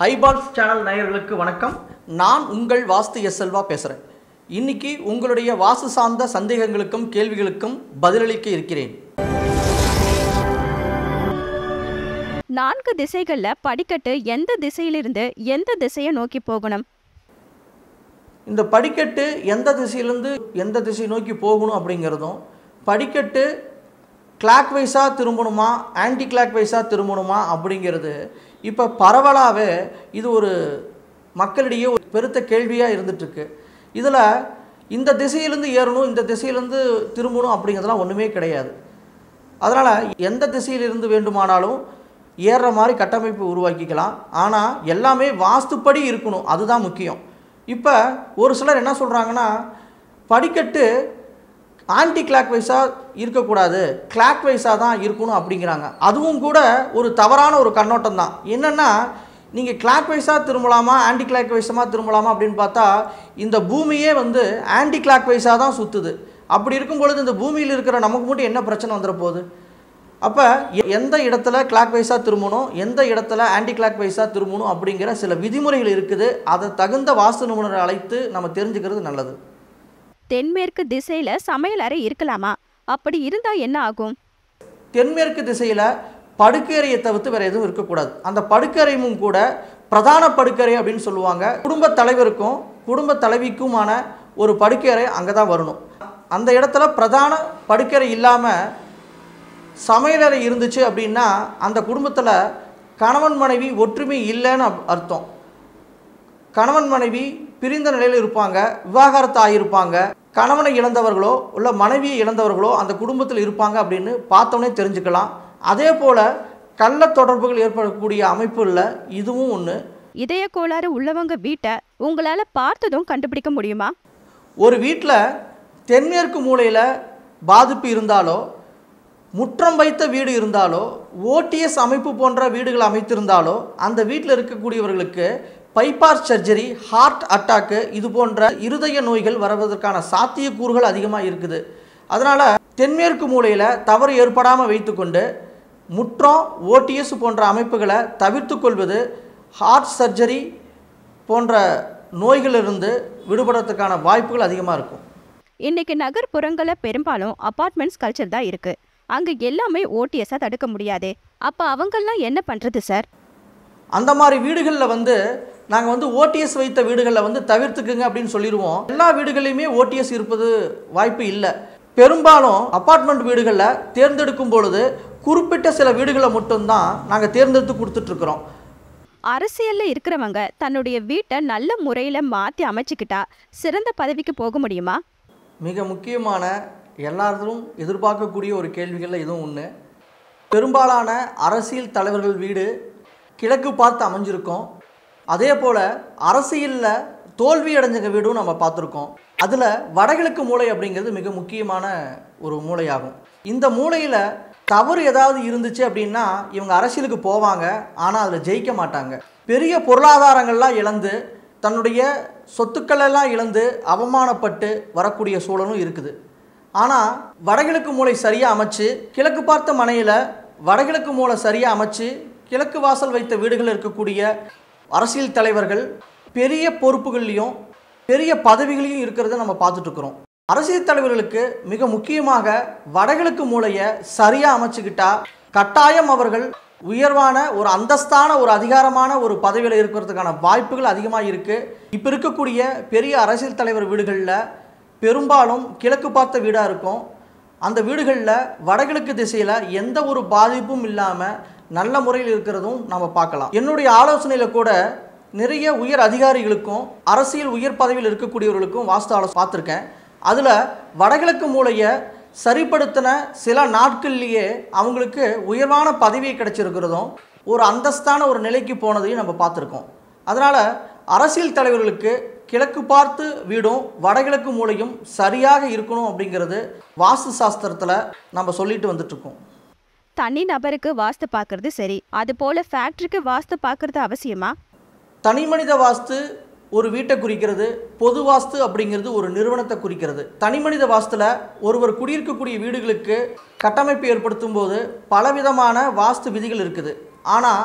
ஹைபால்ஸ் channel நேயர்களுக்கு வணக்கம் நான் உங்கள் வாஸ்து எஸ் செல்வா பேசுகிறேன் இன்னைக்கு உங்களுடைய வாஸ்து சார்ந்த சந்தேகங்களுக்கும் கேள்விகளுக்கும் பதிலளிக்க இருக்கிறேன் நான்கு திசைகள்ல படிக்கட்டு எந்த திசையிலிருந்து எந்த திசையை நோக்கி போகணும் இந்த படிக்கட்டு எந்த திசையிலேருந்து எந்த திசை நோக்கி போகணும் அப்படிங்கிறதும் படிக்கட்டு கிளாக் வைஸாக திரும்பணுமா ஆன்டி கிளாக் வைஸாக திரும்பணுமா அப்படிங்கிறது இப்போ பரவலாகவே இது ஒரு மக்களிடையே ஒரு பெருத்த கேள்வியாக இருந்துகிட்ருக்கு இதில் இந்த திசையிலேருந்து ஏறணும் இந்த திசையிலேருந்து திரும்பணும் அப்படிங்கிறதுலாம் ஒன்றுமே கிடையாது அதனால் எந்த திசையிலிருந்து வேண்டுமானாலும் ஏறுற மாதிரி கட்டமைப்பு உருவாக்கிக்கலாம் ஆனால் எல்லாமே வாஸ்துப்படி இருக்கணும் அதுதான் முக்கியம் இப்போ ஒரு சிலர் என்ன சொல்கிறாங்கன்னா படிக்கட்டு ஆன்டி கிளாக் வைஸாக இருக்கக்கூடாது கிளாக் வைஸாக தான் இருக்கணும் அப்படிங்கிறாங்க அதுவும் கூட ஒரு தவறான ஒரு கண்ணோட்டம் தான் என்னென்னா நீங்கள் கிளாக் வைஸாக திரும்பலாமா ஆன்டி கிளாக் வைஸமாக திரும்பலாமா அப்படின்னு பார்த்தா இந்த பூமியே வந்து ஆன்டி கிளாக் வைஸாக தான் சுற்றுது அப்படி இருக்கும் பொழுது இந்த பூமியில் இருக்கிற நமக்கு மட்டும் என்ன பிரச்சனை வந்துட போகுது அப்போ எந்த இடத்துல கிளாக் வைஸாக திரும்பணும் எந்த இடத்துல ஆன்டி கிளாக் வைஸாக திரும்பணும் அப்படிங்கிற சில விதிமுறைகள் இருக்குது அதை தகுந்த வாஸ்து நிபுணரை அழைத்து நம்ம தெரிஞ்சுக்கிறது நல்லது தென்மேற்கு திசையில சமையல் அறை இருக்கலாமா அப்படி இருந்தா என்ன ஆகும் தென்மேற்கு திசையில் படுக்கறையை தவிர்த்து வேறு எதுவும் இருக்கக்கூடாது அந்த படுக்கறையும் கூட பிரதான படுக்கறை அப்படின்னு சொல்லுவாங்க குடும்ப தலைவருக்கும் குடும்ப தலைவிக்குமான ஒரு படுக்கறை அங்கே தான் வரணும் அந்த இடத்துல பிரதான படுக்கறை இல்லாமல் சமையலறை இருந்துச்சு அப்படின்னா அந்த குடும்பத்தில் கணவன் மனைவி ஒற்றுமை இல்லைன்னு அப்- அர்த்தம் கணவன் மனைவி பிரிந்த நிலையில் இருப்பாங்க விவாகரத்து ஆகியிருப்பாங்க கணவனை இழந்தவர்களோ உள்ள மனைவியை இழந்தவர்களோ அந்த குடும்பத்தில் இருப்பாங்க அப்படின்னு பார்த்தோன்னே தெரிஞ்சுக்கலாம் அதே போல் கள்ள தொடர்புகள் ஏற்படக்கூடிய அமைப்புகளில் இதுவும் ஒன்று இதய கோளாறு உள்ளவங்க வீட்டை உங்களால பார்த்ததும் கண்டுபிடிக்க முடியுமா ஒரு வீட்டில் தென்மேற்கு மூலையில் பாதிப்பு இருந்தாலோ முற்றம் வைத்த வீடு இருந்தாலோ ஓடிஎஸ் அமைப்பு போன்ற வீடுகள் அமைத்திருந்தாலோ அந்த வீட்டில் இருக்கக்கூடியவர்களுக்கு பைபார் சர்ஜரி ஹார்ட் அட்டாக்கு இது போன்ற இருதய நோய்கள் வருவதற்கான சாத்தியக்கூறுகள் அதிகமாக இருக்குது அதனால் தென்மேற்கு மூலையில் தவறு ஏற்படாமல் வைத்துக்கொண்டு முற்றம் ஓடிஎஸ் போன்ற அமைப்புகளை தவிர்த்து கொள்வது ஹார்ட் சர்ஜரி போன்ற நோய்களிலிருந்து விடுபடுறதுக்கான வாய்ப்புகள் அதிகமாக இருக்கும் இன்னைக்கு நகர்ப்புறங்கள பெரும்பாலும் அபார்ட்மெண்ட்ஸ் கல்ச்சர் தான் இருக்கு அங்க எல்லாமே ஓடிஎஸ்ஸா தடுக்க முடியாதே அப்ப அவங்கெல்லாம் என்ன பண்றது சார் அந்த மாதிரி வீடுகளில் வந்து நாங்கள் வந்து ஓடிஎஸ் வைத்த வீடுகளில் வந்து தவிர்த்துக்குங்க அப்படின்னு சொல்லிடுவோம் எல்லா வீடுகள்லையுமே ஓடிஎஸ் இருப்பது வாய்ப்பு இல்லை பெரும்பாலும் அப்பார்ட்மெண்ட் வீடுகளில் தேர்ந்தெடுக்கும் பொழுது குறிப்பிட்ட சில வீடுகளை மட்டும்தான் நாங்கள் தேர்ந்தெடுத்து கொடுத்துட்ருக்குறோம் அரசியல்ல இருக்கிறவங்க தன்னுடைய வீட்டை நல்ல முறையில மாத்தி அமைச்சுக்கிட்டா சிறந்த பதவிக்கு போக முடியுமா மிக முக்கியமான எல்லாரும் எதிர்பார்க்கக்கூடிய ஒரு கேள்விகளில் இதுவும் ஒன்று பெரும்பாலான அரசியல் தலைவர்கள் வீடு கிழக்கு பார்த்து அமைஞ்சிருக்கும் அதே போல் அரசியலில் தோல்வி அடைஞ்சங்க வீடும் நம்ம பார்த்துருக்கோம் அதில் வடகிழக்கு மூலை அப்படிங்கிறது மிக முக்கியமான ஒரு மூலையாகும் இந்த மூலையில் தவறு ஏதாவது இருந்துச்சு அப்படின்னா இவங்க அரசியலுக்கு போவாங்க ஆனால் அதில் ஜெயிக்க மாட்டாங்க பெரிய பொருளாதாரங்கள்லாம் இழந்து தன்னுடைய சொத்துக்கள் எல்லாம் இழந்து அவமானப்பட்டு வரக்கூடிய சூழலும் இருக்குது ஆனால் வடகிழக்கு மூலை சரியாக அமைச்சு கிழக்கு பார்த்த மனையில் வடகிழக்கு மூலை சரியாக அமைச்சு கிழக்கு வாசல் வைத்த வீடுகள் இருக்கக்கூடிய அரசியல் தலைவர்கள் பெரிய பொறுப்புகள்லையும் பெரிய பதவிகளையும் இருக்கிறத நம்ம பார்த்துட்டு இருக்கிறோம் அரசியல் தலைவர்களுக்கு மிக முக்கியமாக வடகிழக்கு மூலையை சரியாக அமைச்சுக்கிட்டா கட்டாயம் அவர்கள் உயர்வான ஒரு அந்தஸ்தான ஒரு அதிகாரமான ஒரு பதவியில் இருக்கிறதுக்கான வாய்ப்புகள் அதிகமாக இருக்குது இப்போ இருக்கக்கூடிய பெரிய அரசியல் தலைவர் வீடுகளில் பெரும்பாலும் கிழக்கு பார்த்த வீடாக இருக்கும் அந்த வீடுகளில் வடகிழக்கு திசையில் எந்த ஒரு பாதிப்பும் இல்லாமல் நல்ல முறையில் இருக்கிறதும் நம்ம பார்க்கலாம் என்னுடைய ஆலோசனையில் கூட நிறைய உயர் அதிகாரிகளுக்கும் அரசியல் உயர் பதவியில் இருக்கக்கூடியவர்களுக்கும் வாஸ்து ஆலோசனை பார்த்துருக்கேன் அதில் வடகிழக்கு மூலையை சரிப்படுத்தின சில நாட்கள்லேயே அவங்களுக்கு உயர்வான பதவி கிடைச்சிருக்கிறதும் ஒரு அந்தஸ்தான ஒரு நிலைக்கு போனதையும் நம்ம பார்த்துருக்கோம் அதனால் அரசியல் தலைவர்களுக்கு கிழக்கு பார்த்து வீடும் வடகிழக்கு மூலையும் சரியாக இருக்கணும் அப்படிங்கிறது வாஸ்து சாஸ்திரத்தில் நம்ம சொல்லிட்டு வந்துட்டுருக்கோம் தனி நபருக்கு வாஸ்து பார்க்கறது சரி அது போல ஃபேக்டரிக்கு வாஸ்து பார்க்கறது அவசியமா தனி மனித வாஸ்து ஒரு வீட்டை குறிக்கிறது பொது வாஸ்து அப்படிங்கிறது ஒரு நிறுவனத்தை குறிக்கிறது தனி மனித வாஸ்துல ஒருவர் குடியிருக்கக்கூடிய வீடுகளுக்கு கட்டமைப்பு ஏற்படுத்தும் போது பலவிதமான வாஸ்து விதிகள் இருக்குது ஆனால்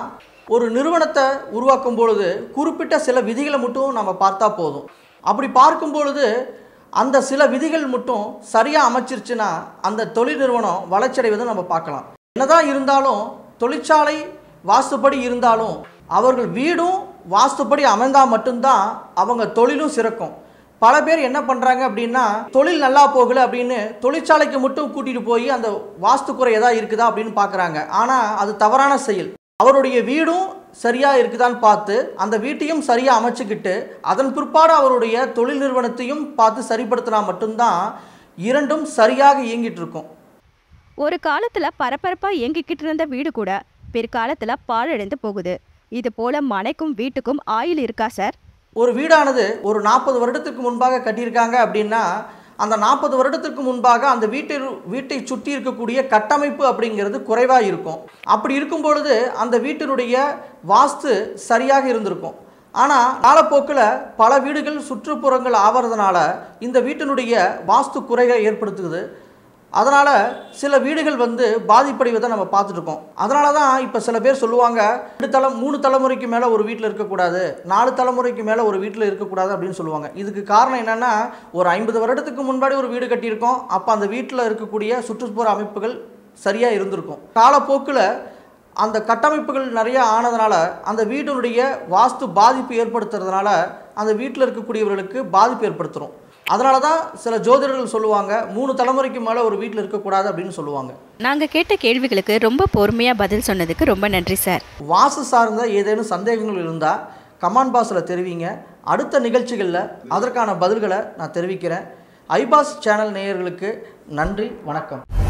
ஒரு நிறுவனத்தை உருவாக்கும் பொழுது குறிப்பிட்ட சில விதிகளை மட்டும் நம்ம பார்த்தா போதும் அப்படி பார்க்கும் பொழுது அந்த சில விதிகள் மட்டும் சரியாக அமைச்சிருச்சுன்னா அந்த தொழில் நிறுவனம் வளர்ச்சியடைவதை நம்ம பார்க்கலாம் என்னதான் இருந்தாலும் தொழிற்சாலை வாஸ்துப்படி இருந்தாலும் அவர்கள் வீடும் வாஸ்துப்படி அமைந்தால் மட்டும்தான் அவங்க தொழிலும் சிறக்கும் பல பேர் என்ன பண்ணுறாங்க அப்படின்னா தொழில் நல்லா போகல அப்படின்னு தொழிற்சாலைக்கு மட்டும் கூட்டிகிட்டு போய் அந்த வாஸ்து குறை எதாவது இருக்குதா அப்படின்னு பார்க்குறாங்க ஆனால் அது தவறான செயல் அவருடைய வீடும் சரியாக இருக்குதான்னு பார்த்து அந்த வீட்டையும் சரியாக அமைச்சுக்கிட்டு அதன் பிற்பாடு அவருடைய தொழில் நிறுவனத்தையும் பார்த்து சரிப்படுத்தினா மட்டும்தான் இரண்டும் சரியாக இயங்கிட்டு இருக்கும் ஒரு காலத்துல பரபரப்பா இயங்கிக்கிட்டு இருந்த வீடு கூட பிற்காலத்துல பாழடைந்து போகுது இது போல மனைக்கும் வீட்டுக்கும் ஆயில் இருக்கா சார் ஒரு வீடானது ஒரு நாற்பது வருடத்துக்கு முன்பாக கட்டியிருக்காங்க அப்படின்னா அந்த நாற்பது வருடத்திற்கு முன்பாக அந்த வீட்டில் வீட்டை சுற்றி இருக்கக்கூடிய கட்டமைப்பு அப்படிங்கிறது குறைவாக இருக்கும் அப்படி இருக்கும் பொழுது அந்த வீட்டினுடைய வாஸ்து சரியாக இருந்திருக்கும் ஆனால் காலப்போக்கில் பல வீடுகள் சுற்றுப்புறங்கள் ஆவறதுனால இந்த வீட்டினுடைய வாஸ்து குறைகளை ஏற்படுத்துது அதனால் சில வீடுகள் வந்து பாதிப்படைவதை நம்ம பார்த்துட்டு இருக்கோம் அதனால தான் இப்போ சில பேர் சொல்லுவாங்க ரெண்டு தலை மூணு தலைமுறைக்கு மேலே ஒரு வீட்டில் இருக்கக்கூடாது நாலு தலைமுறைக்கு மேலே ஒரு வீட்டில் இருக்கக்கூடாது அப்படின்னு சொல்லுவாங்க இதுக்கு காரணம் என்னென்னா ஒரு ஐம்பது வருடத்துக்கு முன்னாடி ஒரு வீடு கட்டியிருக்கோம் அப்போ அந்த வீட்டில் இருக்கக்கூடிய சுற்றுப்புற அமைப்புகள் சரியாக இருந்திருக்கும் காலப்போக்கில் அந்த கட்டமைப்புகள் நிறைய ஆனதுனால அந்த வீட்டினுடைய வாஸ்து பாதிப்பு ஏற்படுத்துறதுனால அந்த வீட்டில் இருக்கக்கூடியவர்களுக்கு பாதிப்பு ஏற்படுத்துகிறோம் அதனால தான் சில ஜோதிடர்கள் சொல்லுவாங்க மூணு தலைமுறைக்கு மேலே ஒரு வீட்டில் இருக்கக்கூடாது அப்படின்னு சொல்லுவாங்க நாங்க கேட்ட கேள்விகளுக்கு ரொம்ப பொறுமையா பதில் சொன்னதுக்கு ரொம்ப நன்றி சார் வாசு சார்ந்த ஏதேனும் சந்தேகங்கள் இருந்தால் கமாண்ட் பாக்ஸில் தெரிவிங்க அடுத்த நிகழ்ச்சிகளில் அதற்கான பதில்களை நான் தெரிவிக்கிறேன் ஐபாஸ் சேனல் நேயர்களுக்கு நன்றி வணக்கம்